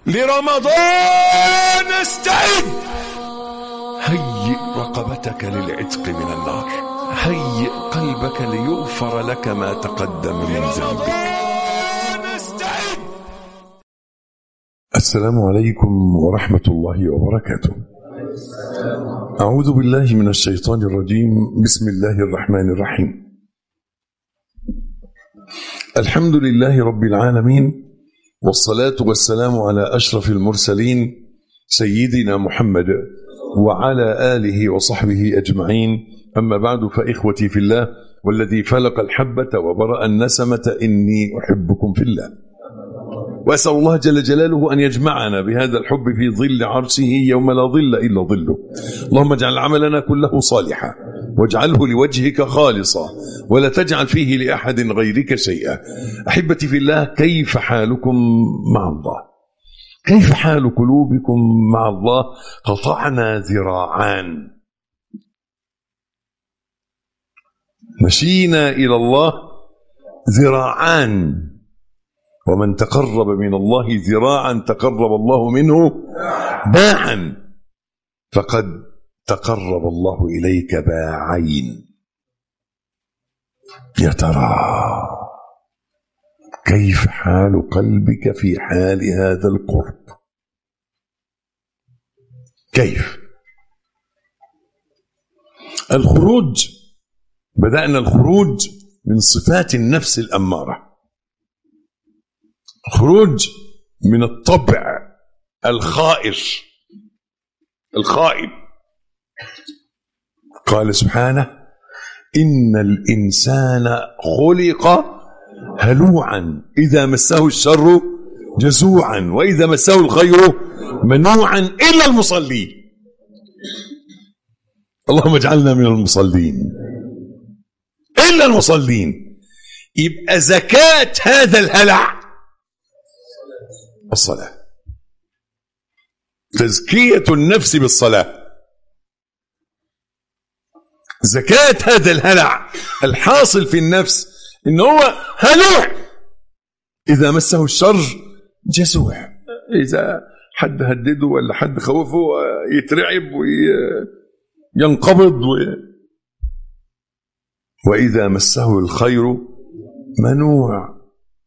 لرمضان استعد هيئ رقبتك للعتق من النار هيئ قلبك ليغفر لك ما تقدم من ذنبك السلام عليكم ورحمة الله وبركاته أعوذ بالله من الشيطان الرجيم بسم الله الرحمن الرحيم الحمد لله رب العالمين والصلاة والسلام على أشرف المرسلين سيدنا محمد وعلى آله وصحبه أجمعين أما بعد فإخوتي في الله والذي فلق الحبة وبرأ النسمة إني أحبكم في الله وأسأل الله جل جلاله أن يجمعنا بهذا الحب في ظل عرشه يوم لا ظل إلا ظله اللهم اجعل عملنا كله صالحا واجعله لوجهك خالصا ولا تجعل فيه لأحد غيرك شيئا أحبتي في الله كيف حالكم مع الله كيف حال قلوبكم مع الله قطعنا ذراعان مشينا إلى الله ذراعان ومن تقرب من الله ذراعا تقرب الله منه باعا فقد تقرب الله إليك باعين يا ترى كيف حال قلبك في حال هذا القرب كيف الخروج بدأنا الخروج من صفات النفس الأمارة خروج من الطبع الخائر الخائب قال سبحانه إن الإنسان خلق هلوعا إذا مسه الشر جزوعا وإذا مسه الخير منوعا إلا المصلين اللهم اجعلنا من المصلين إلا المصلين يبقى زكاة هذا الهلع الصلاة تزكية النفس بالصلاة زكاة هذا الهلع الحاصل في النفس إن هو هلوع إذا مسه الشر جزوع إذا حد هدده ولا حد خوفه يترعب وينقبض و... وإذا مسه الخير منوع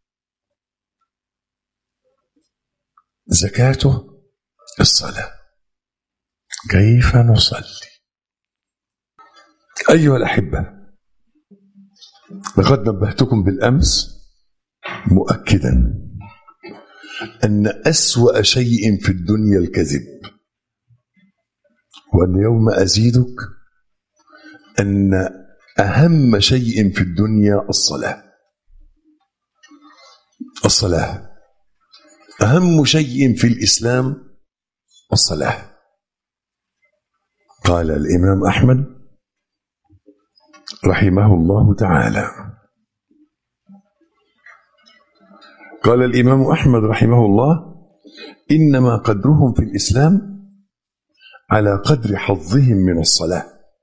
زكاته الصلاة كيف نصلي أيها الأحبة لقد نبهتكم بالأمس مؤكدا أن أسوأ شيء في الدنيا الكذب وأن يوم أزيدك أن أهم شيء في الدنيا الصلاة الصلاة أهم شيء في الإسلام الصلاة قال الإمام أحمد رحمه الله تعالى قال الإمام أحمد رحمه الله إنما قدرهم في الإسلام على قدر حظهم من الصلاة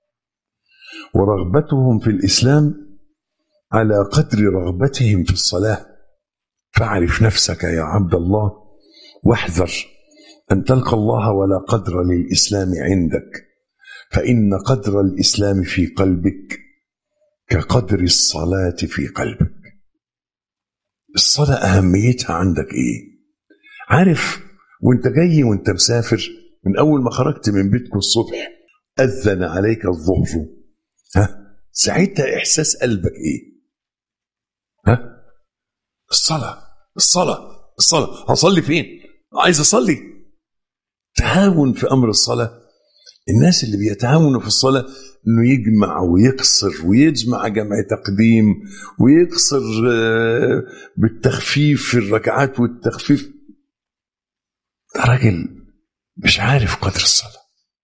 ورغبتهم في الإسلام على قدر رغبتهم في الصلاة فاعرف نفسك يا عبد الله واحذر أن تلقى الله ولا قدر للإسلام عندك فإن قدر الإسلام في قلبك كقدر الصلاة في قلبك الصلاة أهميتها عندك إيه عارف وانت جاي وانت مسافر من أول ما خرجت من بيتك الصبح أذن عليك الظهر ها ساعتها إحساس قلبك إيه ها الصلاة الصلاة الصلاة هصلي فين عايز أصلي تهاون في أمر الصلاة الناس اللي بيتهاونوا في الصلاة انه يجمع ويقصر ويجمع جمع تقديم ويقصر بالتخفيف في الركعات والتخفيف ده راجل مش عارف قدر الصلاة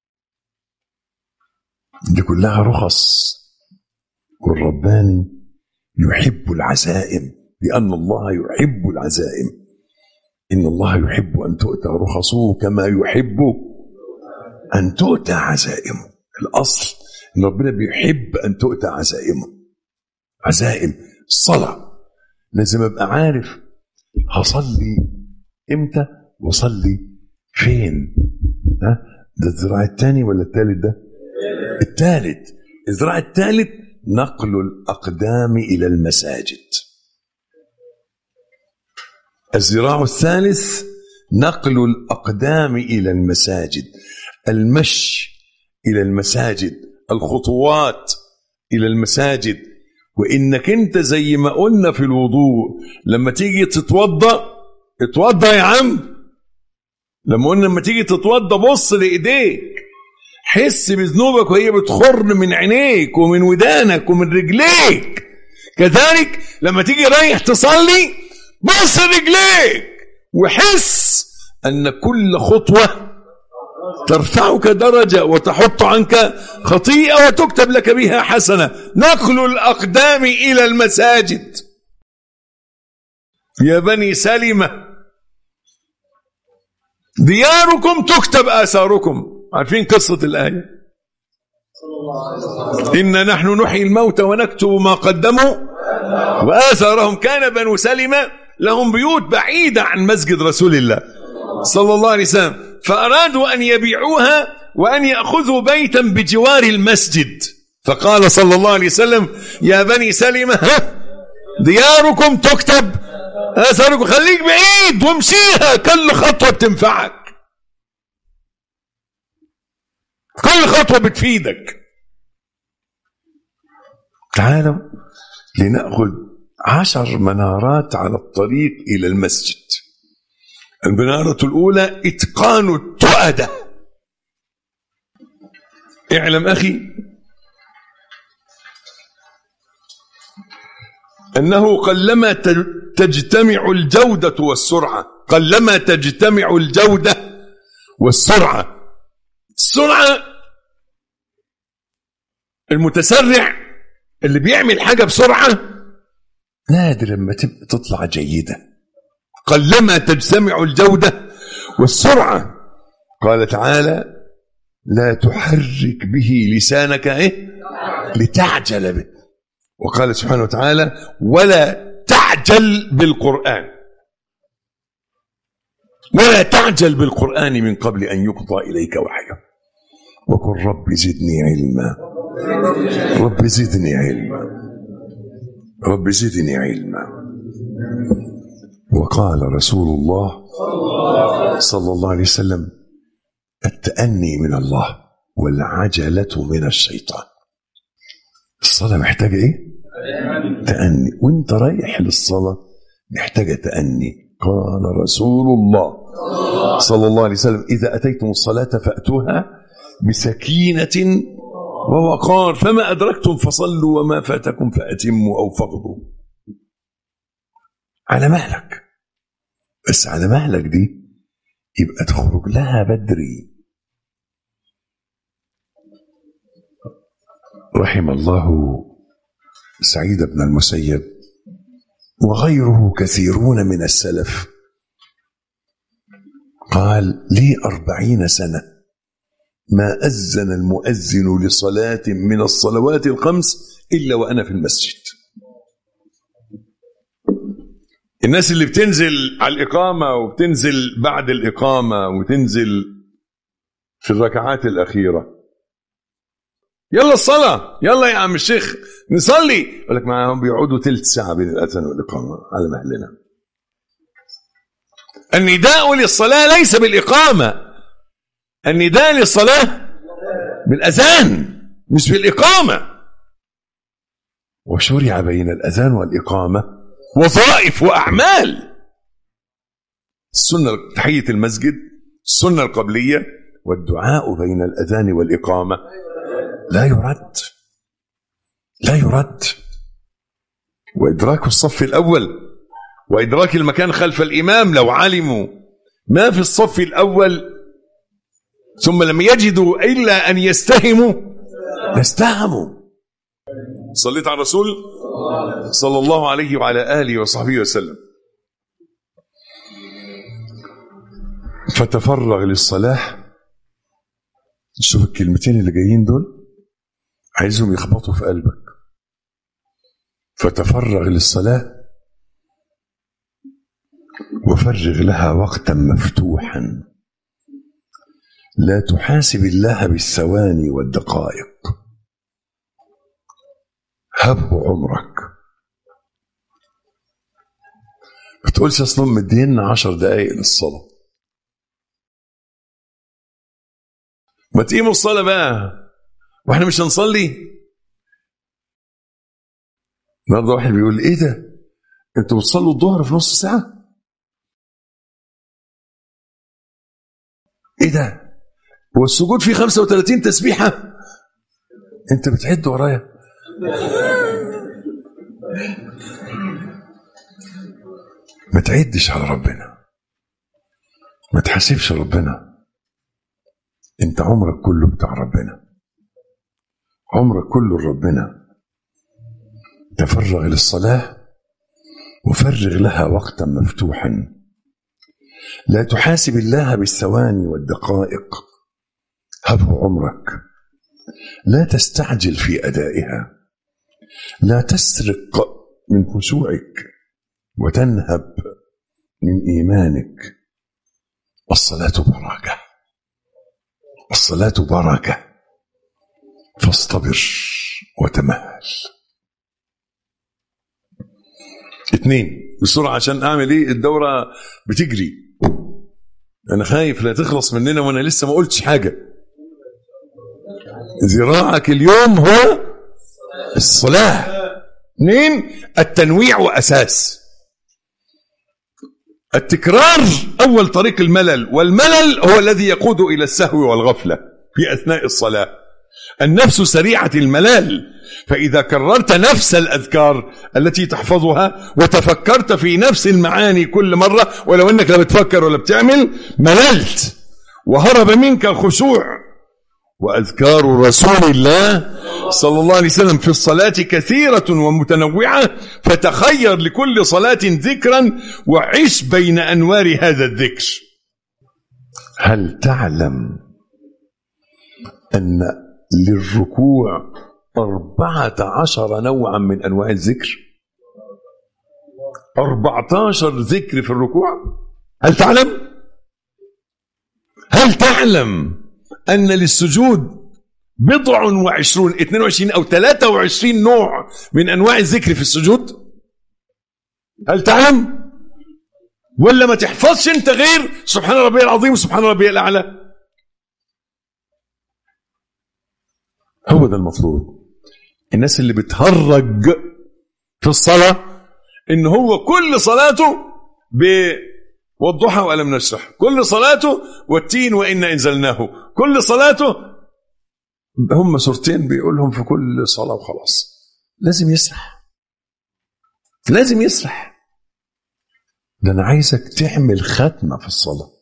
دي كلها رخص والرباني يحب العزائم لأن الله يحب العزائم إن الله يحب أن تؤتى رخصه كما يحب أن تؤتى عزائمه الأصل إن ربنا بيحب أن تؤتى عزائمه عزائم الصلاة لازم أبقى عارف هصلي إمتى وصلي فين ها ده الذراع الثاني ولا الثالث ده الثالث الذراع الثالث نقل الأقدام إلى المساجد الذراع الثالث نقل الأقدام إلى المساجد المشي إلى المساجد الخطوات إلى المساجد وإنك أنت زي ما قلنا في الوضوء لما تيجي تتوضأ اتوضأ يا عم لما قلنا لما تيجي تتوضأ بص لإيديك حس بذنوبك وهي بتخر من عينيك ومن ودانك ومن رجليك كذلك لما تيجي رايح تصلي بص رجليك وحس ان كل خطوه ترفعك درجه وتحط عنك خطيئه وتكتب لك بها حسنه نقل الاقدام الى المساجد يا بني سلمه دياركم تكتب اثاركم عارفين قصه الايه إنا نحن نحيي الموتى ونكتب ما قدموا وآثارهم كان بنو سلمة لهم بيوت بعيدة عن مسجد رسول الله صلى الله عليه وسلم فأرادوا أن يبيعوها وأن يأخذوا بيتا بجوار المسجد فقال صلى الله عليه وسلم يا بني سلمة ها دياركم تكتب آثاركم خليك بعيد وامشيها كل خطوة بتنفعك كل خطوة بتفيدك تعالوا لنأخذ عشر منارات على الطريق إلى المسجد المنارة الأولى إتقان التؤدة اعلم أخي أنه قلما تجتمع الجودة والسرعة قلما تجتمع الجودة والسرعة السرعة المتسرع اللي بيعمل حاجة بسرعة نادر لما تطلع جيدة قلما تجتمع الجودة والسرعة قال تعالى لا تحرك به لسانك ايه لتعجل به وقال سبحانه وتعالى ولا تعجل بالقرآن ولا تعجل بالقرآن من قبل أن يقضى إليك وحيه وقل رب زدني علما رب زدني علما رب زدني علما وقال رسول الله صلى الله عليه وسلم التأني من الله والعجلة من الشيطان الصلاة محتاجة ايه؟ تأني وانت رايح للصلاة محتاجة تأني قال رسول الله صلى الله عليه وسلم إذا أتيتم الصلاة فأتوها بسكينة ووقار فما أدركتم فصلوا وما فاتكم فأتموا أو فقدوا على مهلك بس على مهلك دي يبقى تخرج لها بدري رحم الله سعيد بن المسيب وغيره كثيرون من السلف قال لي أربعين سنة ما أذن المؤذن لصلاة من الصلوات الخمس إلا وأنا في المسجد الناس اللي بتنزل على الإقامة وبتنزل بعد الإقامة وتنزل في الركعات الأخيرة يلا الصلاة يلا يا عم الشيخ نصلي يقول لك معاهم بيقعدوا ثلث ساعة بين الأذان والإقامة على مهلنا النداء للصلاة ليس بالإقامة النداء للصلاة بالأذان مش بالإقامة وشرع بين الأذان والإقامة وظائف وأعمال السنة تحية المسجد السنة القبلية والدعاء بين الأذان والإقامة لا يرد لا يرد وإدراك الصف الأول وإدراك المكان خلف الإمام لو علموا ما في الصف الأول ثم لم يجدوا إلا أن يستهموا لاستهموا صليت على الرسول صلى الله عليه وعلى آله وصحبه وسلم فتفرغ للصلاة شوف الكلمتين اللي جايين دول عايزهم يخبطوا في قلبك فتفرغ للصلاة وفرغ لها وقتا مفتوحا لا تحاسب الله بالثواني والدقائق هبه عمرك ما تقولش اصلا مدينا عشر دقايق للصلاه ما تقيموا الصلاه بقى واحنا مش هنصلي النهارده واحد بيقول ايه ده انتوا بتصلوا الظهر في نص ساعه ايه ده والسجود فيه 35 تسبيحه انت بتعد ورايا ما تعدش على ربنا ما تحاسبش ربنا انت عمرك كله بتاع ربنا عمرك كله لربنا تفرغ للصلاة وفرغ لها وقتا مفتوحا لا تحاسب الله بالثواني والدقائق هبه عمرك لا تستعجل في أدائها لا تسرق من خشوعك وتنهب من إيمانك الصلاة بركة الصلاة بركة فاصطبر وتمهل اثنين بسرعة عشان أعمل إيه الدورة بتجري أنا خايف لا تخلص مننا وأنا لسه ما قلتش حاجة ذراعك اليوم هو الصلاة اثنين التنويع وأساس التكرار أول طريق الملل والملل هو الذي يقود إلى السهو والغفلة في أثناء الصلاة النفس سريعة الملال فإذا كررت نفس الأذكار التي تحفظها وتفكرت في نفس المعاني كل مرة ولو أنك لا بتفكر ولا بتعمل مللت وهرب منك الخشوع وأذكار رسول الله صلى الله عليه وسلم في الصلاة كثيرة ومتنوعة فتخير لكل صلاة ذكرا وعش بين أنوار هذا الذكر هل تعلم أن للركوع أربعة عشر نوعا من أنواع الذكر أربعة عشر ذكر في الركوع هل تعلم هل تعلم أن للسجود بضع وعشرون اثنين وعشرين أو ثلاثة وعشرين نوع من أنواع الذكر في السجود هل تعلم ولا ما تحفظش انت غير سبحان ربي العظيم وسبحان ربي الأعلى هو ده المطلوب الناس اللي بتهرج في الصلاة ان هو كل صلاته ب والضحى ولم نشرح كل صلاته والتين وإنا انزلناه كل صلاته هم سورتين بيقولهم في كل صلاة وخلاص لازم يسرح لازم يسرح ده أنا عايزك تعمل ختمة في الصلاة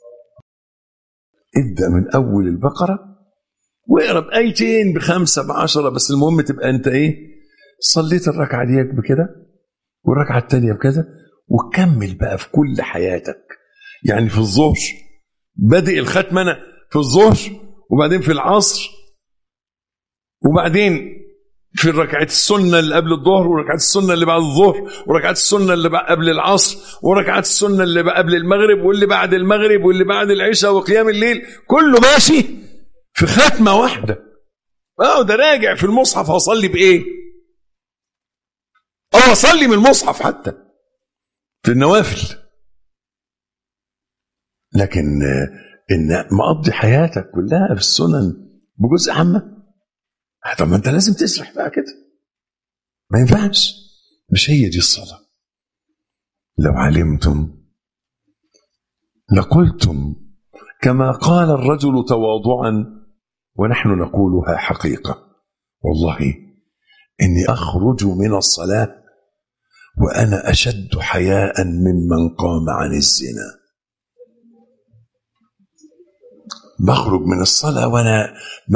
ابدأ من أول البقرة واقرا بآيتين بخمسة بعشرة بس المهم تبقى أنت إيه صليت الركعة ديك بكده والركعة التانية بكده وكمل بقى في كل حياتك يعني في الظهر بادئ الختمة أنا في الظهر وبعدين في العصر وبعدين في الركعات السنة اللي قبل الظهر وركعات السنة اللي بعد الظهر وركعات السنة اللي قبل العصر وركعات السنة اللي قبل المغرب واللي بعد المغرب واللي بعد العشاء وقيام الليل كله ماشي في ختمة واحدة اه ده راجع في المصحف هصلي بإيه اه اصلي من المصحف حتى في النوافل لكن ان مقضي حياتك كلها في السنن بجزء عامه طب ما انت لازم تسرح بقى كده ما ينفعش مش هي دي الصلاه لو علمتم لقلتم كما قال الرجل تواضعا ونحن نقولها حقيقه والله اني اخرج من الصلاه وانا اشد حياء ممن قام عن الزنا بخرج من الصلاه وانا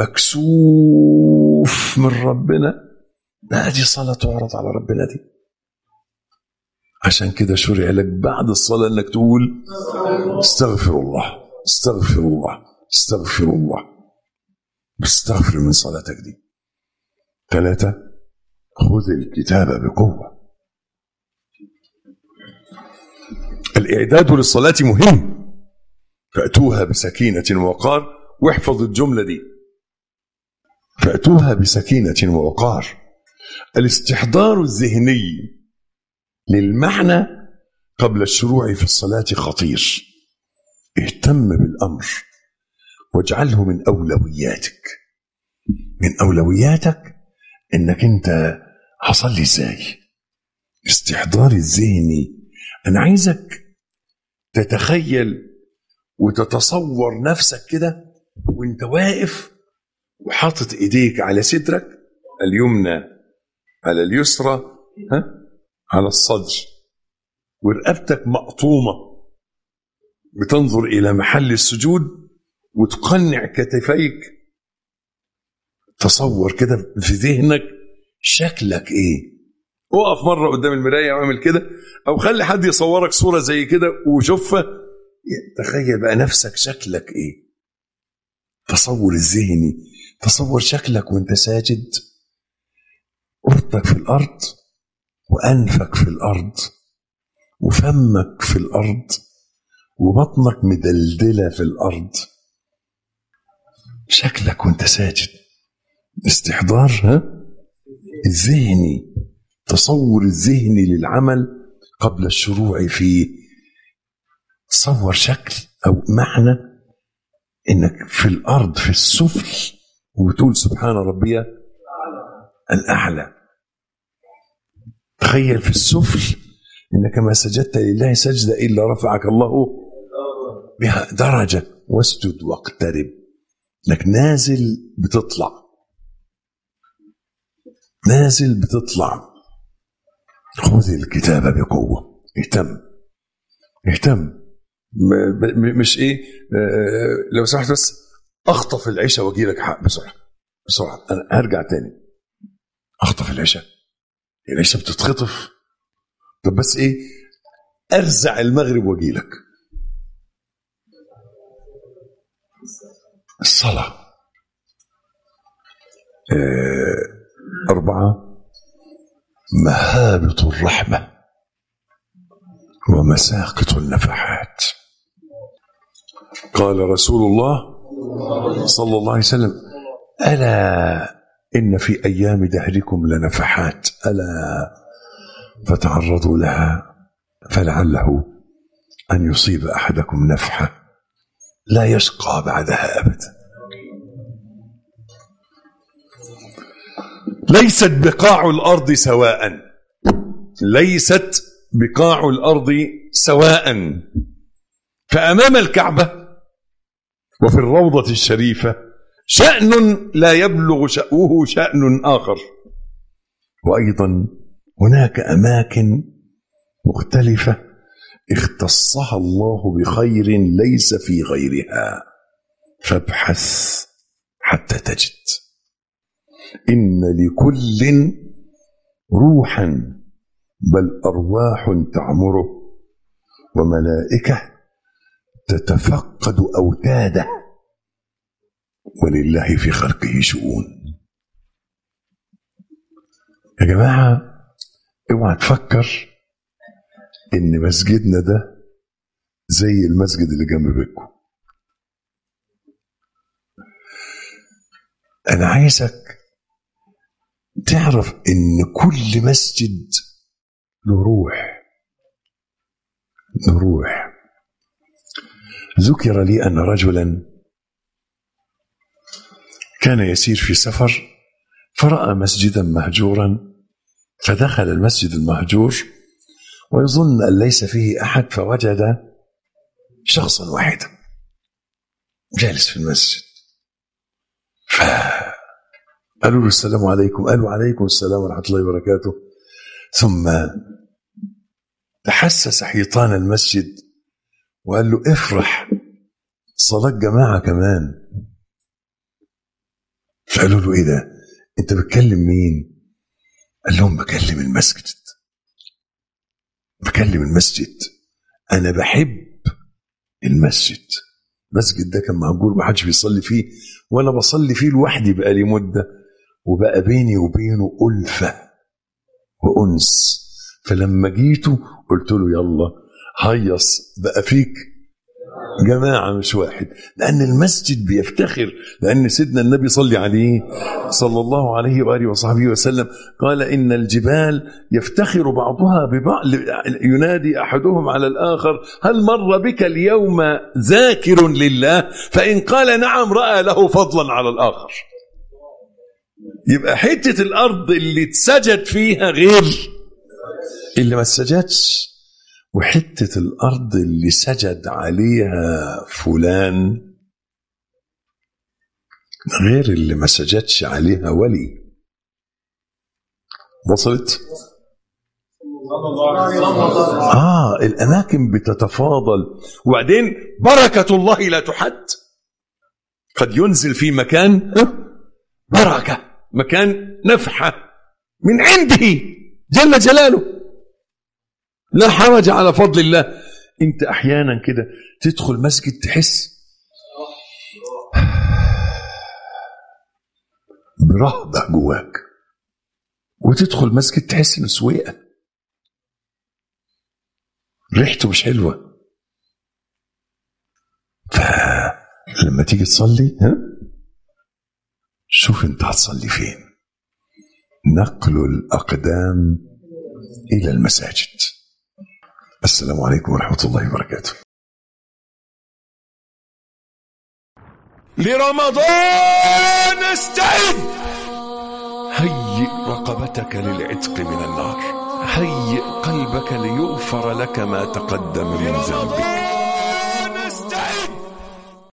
مكسوف من ربنا ما دي صلاه تعرض على ربنا دي عشان كده شرع لك بعد الصلاه انك تقول استغفر الله استغفر الله استغفر الله استغفر من صلاتك دي ثلاثه خذ الكتاب بقوه الإعداد للصلاة مهم فأتوها بسكينة ووقار واحفظ الجملة دي فأتوها بسكينة ووقار الاستحضار الذهني للمعنى قبل الشروع في الصلاة خطير اهتم بالأمر واجعله من أولوياتك من أولوياتك إنك أنت هصلي إزاي استحضار الذهني أنا عايزك تتخيل وتتصور نفسك كده وانت واقف وحاطط ايديك على صدرك اليمنى على اليسرى ها على الصدر ورقبتك مقطومه بتنظر الى محل السجود وتقنع كتفيك تصور كده في ذهنك شكلك ايه اقف مره قدام المرايه واعمل كده او خلي حد يصورك صوره زي كده وشوفها تخيل بقى نفسك شكلك ايه تصور الذهني تصور شكلك وانت ساجد قرطك في الارض وانفك في الارض وفمك في الارض وبطنك مدلدله في الارض شكلك وانت ساجد استحضار ها الذهني تصور الذهني للعمل قبل الشروع فيه تصور شكل او معنى انك في الارض في السفل وبتقول سبحان ربي الاعلى تخيل في السفل انك ما سجدت لله سجده الا رفعك الله بها درجه واسجد واقترب انك نازل بتطلع نازل بتطلع خذ الكتاب بقوه اهتم اهتم مش ايه آه لو سمحت بس اخطف العشاء واجي لك حق بسرعه بسرعه انا هرجع تاني اخطف العشاء العشاء بتتخطف طب بس ايه ارزع المغرب واجي لك الصلاه آه اربعه مهابط الرحمه ومساقط النفحات قال رسول الله صلى الله عليه وسلم الا ان في ايام دهركم لنفحات الا فتعرضوا لها فلعله ان يصيب احدكم نفحه لا يشقى بعدها ابدا ليست بقاع الارض سواء ليست بقاع الارض سواء فامام الكعبه وفي الروضه الشريفه شان لا يبلغ شانه شان اخر وايضا هناك اماكن مختلفه اختصها الله بخير ليس في غيرها فابحث حتى تجد ان لكل روحا بل ارواح تعمره وملائكه تتفقد اوتاده ولله في خلقه شؤون يا جماعه اوعى تفكر ان مسجدنا ده زي المسجد اللي جنب بيتكم انا عايزك تعرف ان كل مسجد له روح له روح ذكر لي ان رجلا كان يسير في سفر فراى مسجدا مهجورا فدخل المسجد المهجور ويظن ان ليس فيه احد فوجد شخصا واحدا جالس في المسجد فقالوا له السلام عليكم قالوا عليكم السلام ورحمه الله وبركاته ثم تحسس حيطان المسجد وقال له افرح صلاة جماعة كمان فقالوا له ايه ده انت بتكلم مين قال لهم بكلم المسجد بكلم المسجد انا بحب المسجد المسجد ده كان مهجور ما حدش بيصلي فيه وانا بصلي فيه لوحدي بقالي مده وبقى بيني وبينه الفه وانس فلما جيته قلت له يلا هيص بقى فيك جماعة مش واحد لأن المسجد بيفتخر لأن سيدنا النبي صلى عليه صلى الله عليه وآله وصحبه وسلم قال إن الجبال يفتخر بعضها ببعض ينادي أحدهم على الآخر هل مر بك اليوم ذاكر لله فإن قال نعم رأى له فضلا على الآخر يبقى حتة الأرض اللي اتسجد فيها غير اللي ما اتسجدش وحتة الأرض اللي سجد عليها فلان غير اللي ما سجدش عليها ولي وصلت؟ آه الأماكن بتتفاضل وبعدين بركة الله لا تحد قد ينزل في مكان بركة مكان نفحة من عنده جل جلاله لا حرج على فضل الله انت احيانا كده تدخل مسجد تحس برهبه جواك وتدخل مسجد تحس انه سويقه ريحته مش حلوه فلما تيجي تصلي ها شوف انت هتصلي فين نقل الاقدام الى المساجد السلام عليكم ورحمة الله وبركاته لرمضان استعد هيئ رقبتك للعتق من النار هيئ قلبك ليغفر لك ما تقدم من ذنبك